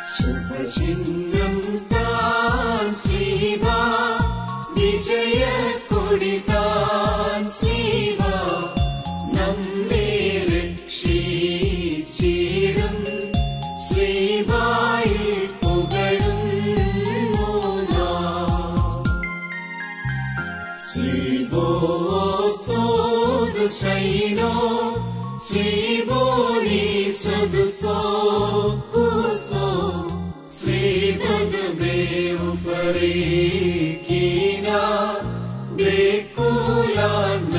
ശുഭചിഹ്നം താൻ ശ്രീവ വിജയ കൊടി താൻ ശ്രീവ നമ്മെ രക്ഷിച്ചിടും ശ്രീവായിൽ പുകഴും ശൈനോ ശ്രീബോനി സദസോ കുസോ ശ്രീപദമേവ ഫരീകീന ബേക്കുലാൻ